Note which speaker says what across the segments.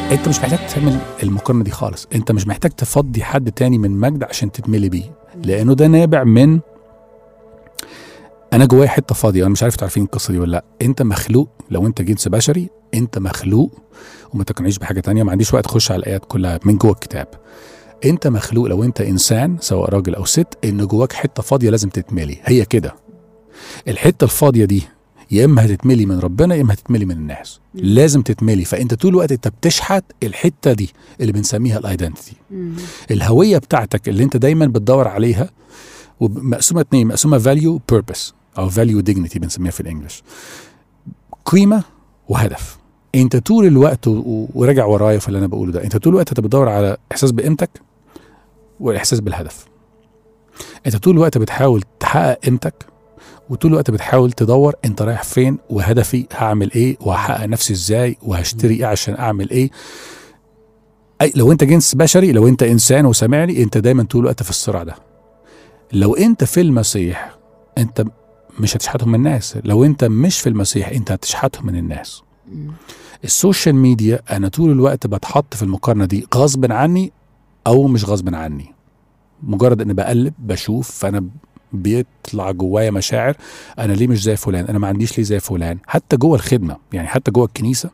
Speaker 1: انت مش محتاج تعمل المقارنه دي خالص انت مش محتاج تفضي حد تاني من مجد عشان تتملي بيه لانه ده نابع من انا جوايا حته فاضيه انا مش عارف تعرفين القصه دي ولا لا انت مخلوق لو انت جنس بشري انت مخلوق وما تقنعيش بحاجه تانية ما عنديش وقت اخش على الايات كلها من جوه الكتاب انت مخلوق لو انت انسان سواء راجل او ست ان جواك حته فاضيه لازم تتملي هي كده الحته الفاضيه دي يا اما هتتملي من ربنا يا اما هتتملي من الناس لازم تتملي فانت طول الوقت انت بتشحت الحته دي اللي بنسميها الايدنتيتي
Speaker 2: مم.
Speaker 1: الهويه بتاعتك اللي انت دايما بتدور عليها ومقسومه اتنين مقسومه فاليو بيربس او فاليو ديجنتي بنسميها في الانجليش قيمه وهدف انت طول الوقت و- و- وراجع ورايا في اللي انا بقوله ده انت طول الوقت انت بتدور على احساس بقيمتك والاحساس بالهدف انت طول الوقت بتحاول تحقق قيمتك وطول الوقت بتحاول تدور انت رايح فين وهدفي هعمل ايه وهحقق نفسي ازاي وهشتري ايه عشان اعمل ايه أي لو انت جنس بشري لو انت انسان وسامعني انت دايما طول الوقت في الصراع ده لو انت في المسيح انت مش هتشحتهم من الناس لو انت مش في المسيح انت هتشحتهم من الناس
Speaker 2: مم.
Speaker 1: السوشيال ميديا انا طول الوقت بتحط في المقارنه دي غصب عني او مش غصب عني مجرد اني بقلب بشوف فانا بيطلع جوايا مشاعر انا ليه مش زي فلان انا ما عنديش ليه زي فلان حتى جوه الخدمه يعني حتى جوه الكنيسه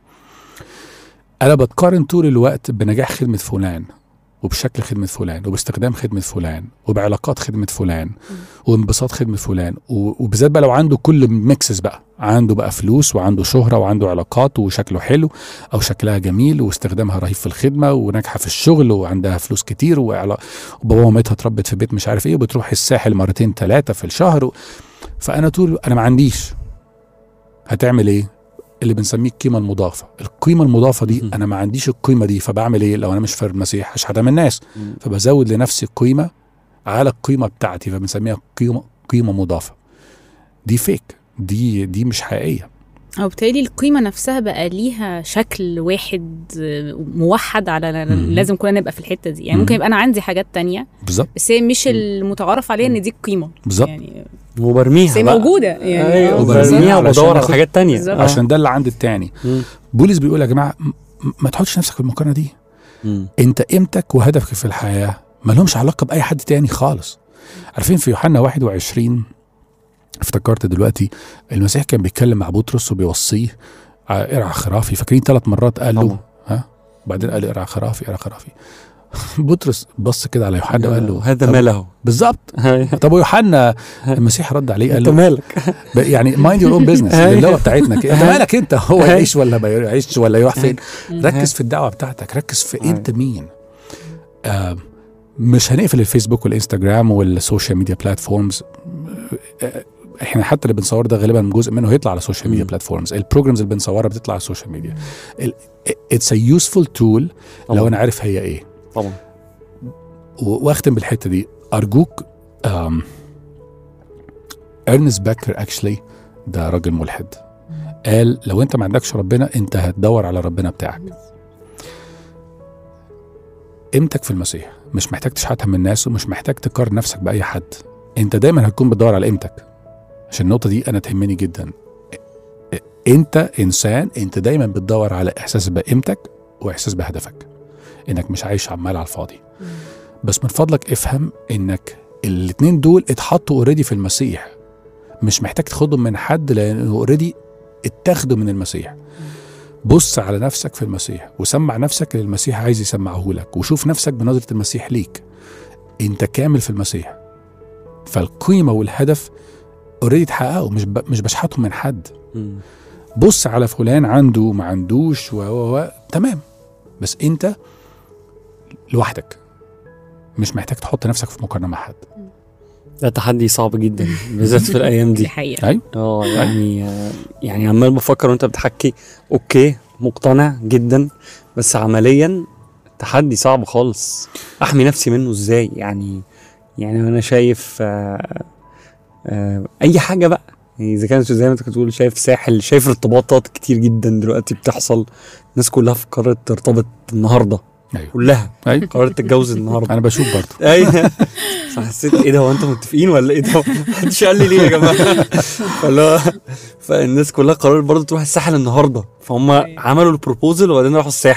Speaker 1: انا بتقارن طول الوقت بنجاح خدمه فلان وبشكل خدمه فلان وباستخدام خدمه فلان وبعلاقات خدمه فلان وانبساط خدمه فلان و- وبالذات بقى لو عنده كل ميكسز بقى عنده بقى فلوس وعنده شهره وعنده علاقات وشكله حلو او شكلها جميل واستخدامها رهيب في الخدمه وناجحه في الشغل وعندها فلوس كتير وعلا- وبابا ومامتها اتربت في بيت مش عارف ايه وبتروح الساحل مرتين ثلاثه في الشهر و... فانا طول انا ما عنديش هتعمل ايه اللي بنسميه القيمه المضافه القيمه المضافه دي
Speaker 3: مهم.
Speaker 1: انا ما عنديش القيمه دي فبعمل ايه لو انا مش في المسيح هشحتها من الناس
Speaker 3: مم.
Speaker 1: فبزود لنفسي قيمه على القيمه بتاعتي فبنسميها قيمه قيمه مضافه دي فيك دي دي مش حقيقيه
Speaker 2: او بالتالي القيمه نفسها بقى ليها شكل واحد آه، موحد على
Speaker 1: مم.
Speaker 2: لازم كلنا نبقى في الحته دي يعني
Speaker 1: مم.
Speaker 2: ممكن يبقى انا عندي حاجات تانية
Speaker 1: بالظبط
Speaker 2: بس هي مش المتعارف عليها ان دي القيمه
Speaker 1: بالظبط.
Speaker 2: يعني
Speaker 3: وبرميها
Speaker 2: بس هي
Speaker 3: بقى.
Speaker 2: موجوده يعني
Speaker 3: ايوه
Speaker 2: آه،
Speaker 1: وبرميها
Speaker 3: برميها
Speaker 1: علشان
Speaker 3: وبدور على
Speaker 1: آخد-
Speaker 3: حاجات تانية
Speaker 2: بالظبط.
Speaker 3: آه.
Speaker 1: عشان ده اللي عند التاني
Speaker 3: مم.
Speaker 1: بولس بيقول يا جماعه م- م- ما تحطش نفسك في المقارنه دي
Speaker 3: مم.
Speaker 1: انت قيمتك وهدفك في الحياه ما لهمش علاقه باي حد تاني خالص عارفين في يوحنا 21 افتكرت دلوقتي المسيح كان بيتكلم مع بطرس وبيوصيه ع- ارعى خرافي فاكرين ثلاث مرات قال له
Speaker 3: طبعا.
Speaker 1: ها وبعدين قال ارعى خرافي ارعى خرافي بطرس بص كده على يوحنا وقال له
Speaker 3: هذا
Speaker 1: طب-
Speaker 3: ما له
Speaker 1: بالظبط طب ويوحنا المسيح رد عليه قال
Speaker 3: انت
Speaker 1: له
Speaker 3: مالك
Speaker 1: ب- يعني مايند يور اون بزنس
Speaker 3: أيوة.
Speaker 1: اللغه بتاعتنا كده. انت
Speaker 3: أيوة.
Speaker 1: مالك انت هو
Speaker 3: أيوة.
Speaker 1: يعيش ولا ما يعيش ولا يروح فين
Speaker 2: مم.
Speaker 1: ركز في الدعوه بتاعتك ركز في
Speaker 3: أيوة.
Speaker 1: انت مين آه مش هنقفل الفيسبوك والانستجرام والسوشيال ميديا بلاتفورمز آه، احنا حتى اللي بنصور ده غالبا جزء منه هيطلع على السوشيال ميديا
Speaker 3: مم.
Speaker 1: بلاتفورمز البروجرامز اللي بنصورها بتطلع على السوشيال ميديا اتس ا يوسفول تول لو
Speaker 3: طبعاً.
Speaker 1: انا عارف هي ايه
Speaker 3: طبعا
Speaker 1: و- واختم بالحته دي ارجوك um, ارنست باكر اكشلي ده راجل ملحد قال لو انت ما عندكش ربنا انت هتدور على ربنا بتاعك قيمتك في المسيح مش محتاج تشحتها من الناس ومش محتاج تقارن نفسك باي حد انت دايما هتكون بتدور على قيمتك عشان النقطه دي انا تهمني جدا انت انسان انت دايما بتدور على احساس بقيمتك واحساس بهدفك انك مش عايش عمال على الفاضي بس من فضلك افهم انك الاتنين دول اتحطوا اوريدي في المسيح مش محتاج تاخدهم من حد لانه اوريدي اتاخدوا من المسيح بص على نفسك في المسيح وسمع نفسك اللي المسيح عايز يسمعه لك وشوف نفسك بنظرة المسيح ليك انت كامل في المسيح فالقيمة والهدف اوريدي اتحققوا مش ب... مش بشحتهم من حد
Speaker 3: مم.
Speaker 1: بص على فلان عنده وما عندوش و و و تمام بس انت لوحدك مش محتاج تحط نفسك في مقارنه مع حد
Speaker 3: ده تحدي صعب جدا بالذات في الايام
Speaker 2: دي
Speaker 3: دي
Speaker 2: حقيقه
Speaker 1: ايوه
Speaker 3: اه يعني يعني عمال بفكر وانت بتحكي اوكي مقتنع جدا بس عمليا تحدي صعب خالص احمي نفسي منه ازاي يعني يعني انا شايف آه آه اي حاجه بقى يعني اذا كانت زي ما انت كنت بتقول شايف ساحل شايف ارتباطات كتير جدا دلوقتي بتحصل الناس كلها فكرت ترتبط النهارده
Speaker 1: ايوه
Speaker 3: كلها
Speaker 1: ايوه
Speaker 3: قررت تتجوز النهارده
Speaker 1: انا بشوف برضه
Speaker 3: ايوه فحسيت ايه ده هو انتوا متفقين ولا ايه ده محدش قال لي ليه يا جماعه فاللي هو فالناس كلها قررت برضه تروح الساحل النهارده فهم عملوا البروبوزل وبعدين راحوا الساحل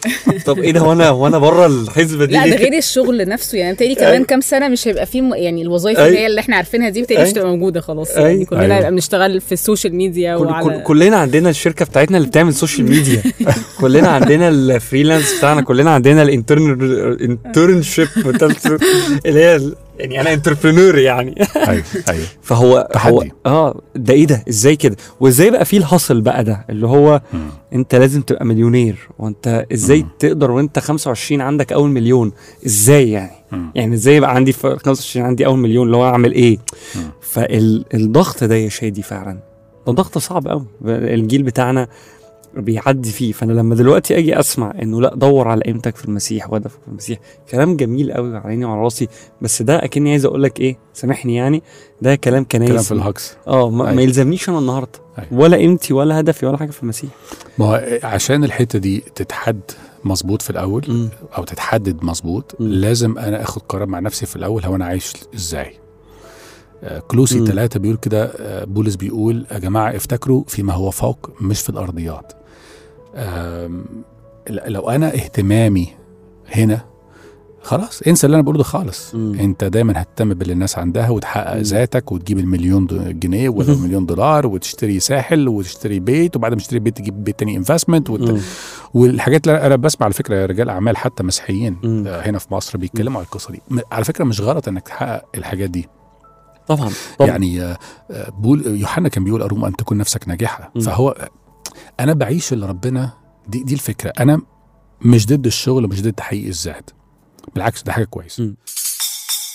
Speaker 3: طب ايه ده وانا وانا بره الحسبه دي
Speaker 2: لا
Speaker 3: ليه
Speaker 2: ده
Speaker 3: كده؟
Speaker 2: غير الشغل نفسه يعني بالتالي كمان
Speaker 3: أيوة.
Speaker 2: كام سنه مش هيبقى فيه م- يعني الوظائف
Speaker 3: أيوة.
Speaker 2: اللي هي اللي احنا عارفينها دي بالتالي مش
Speaker 3: أيوة.
Speaker 2: هتبقى موجوده خلاص
Speaker 3: أيوة.
Speaker 2: يعني كلنا
Speaker 1: أيوة.
Speaker 2: هنبقى بنشتغل في السوشيال ميديا
Speaker 3: كل
Speaker 2: وعلى
Speaker 3: كل كلنا عندنا الشركه بتاعتنا اللي بتعمل سوشيال ميديا كلنا عندنا الفريلانس بتاعنا كلنا عندنا الانترنشيب اللي هي ال- يعني انا انتربرينور يعني
Speaker 1: ايوه ايوه
Speaker 3: فهو هو
Speaker 1: تحدي.
Speaker 3: اه ده ايه ده ازاي كده وازاي بقى فيه الهصل بقى ده اللي هو
Speaker 1: مم.
Speaker 3: انت لازم تبقى مليونير وانت ازاي
Speaker 1: مم.
Speaker 3: تقدر وانت 25 عندك اول مليون ازاي يعني
Speaker 1: مم.
Speaker 3: يعني ازاي يبقى عندي في 25 عندي اول مليون اللي هو اعمل ايه
Speaker 1: مم.
Speaker 3: فالضغط ده يا شادي فعلا ده ضغط صعب قوي الجيل بتاعنا بيعدي فيه فانا لما دلوقتي اجي اسمع انه لا دور على قيمتك في المسيح وهدفك في المسيح كلام جميل قوي على عيني وعلى راسي بس ده اكني عايز اقول لك ايه سامحني يعني ده كلام كنايس
Speaker 1: كلام في الهجص
Speaker 3: اه ما, ما
Speaker 1: أيوة.
Speaker 3: يلزمنيش انا النهارده
Speaker 1: أيوة.
Speaker 3: ولا قيمتي ولا هدفي ولا حاجه في المسيح
Speaker 1: ما هو عشان الحته دي تتحد مظبوط في الاول
Speaker 3: مم.
Speaker 1: او تتحدد مظبوط
Speaker 3: مم.
Speaker 1: لازم انا اخد قرار مع نفسي في الاول هو انا عايش ازاي آه، كلوسي
Speaker 3: مم.
Speaker 1: ثلاثة بيقول كده آه، بولس بيقول يا جماعة افتكروا فيما هو فوق مش في الأرضيات آم، ل- لو أنا اهتمامي هنا خلاص انسى اللي انا بقوله ده خالص
Speaker 3: مم.
Speaker 1: انت دايما هتهتم باللي الناس عندها وتحقق
Speaker 3: مم.
Speaker 1: ذاتك وتجيب المليون دو- جنيه ولا المليون دولار وتشتري ساحل وتشتري بيت وبعد ما تشتري بيت تجيب بيت تاني انفستمنت وت...
Speaker 3: مم.
Speaker 1: والحاجات اللي انا بسمع على فكره رجال اعمال حتى مسيحيين
Speaker 3: مم.
Speaker 1: آه، هنا في مصر بيتكلموا على القصه دي م- على فكره مش غلط انك تحقق الحاجات دي
Speaker 3: طبعا طبعا
Speaker 1: يعني آه، آه، بول يوحنا كان بيقول اروم ان تكون نفسك ناجحه
Speaker 3: مم.
Speaker 1: فهو انا بعيش اللي ربنا دي دي الفكره انا مش ضد الشغل مش ضد تحقيق الذات بالعكس ده حاجه كويسه
Speaker 3: مم.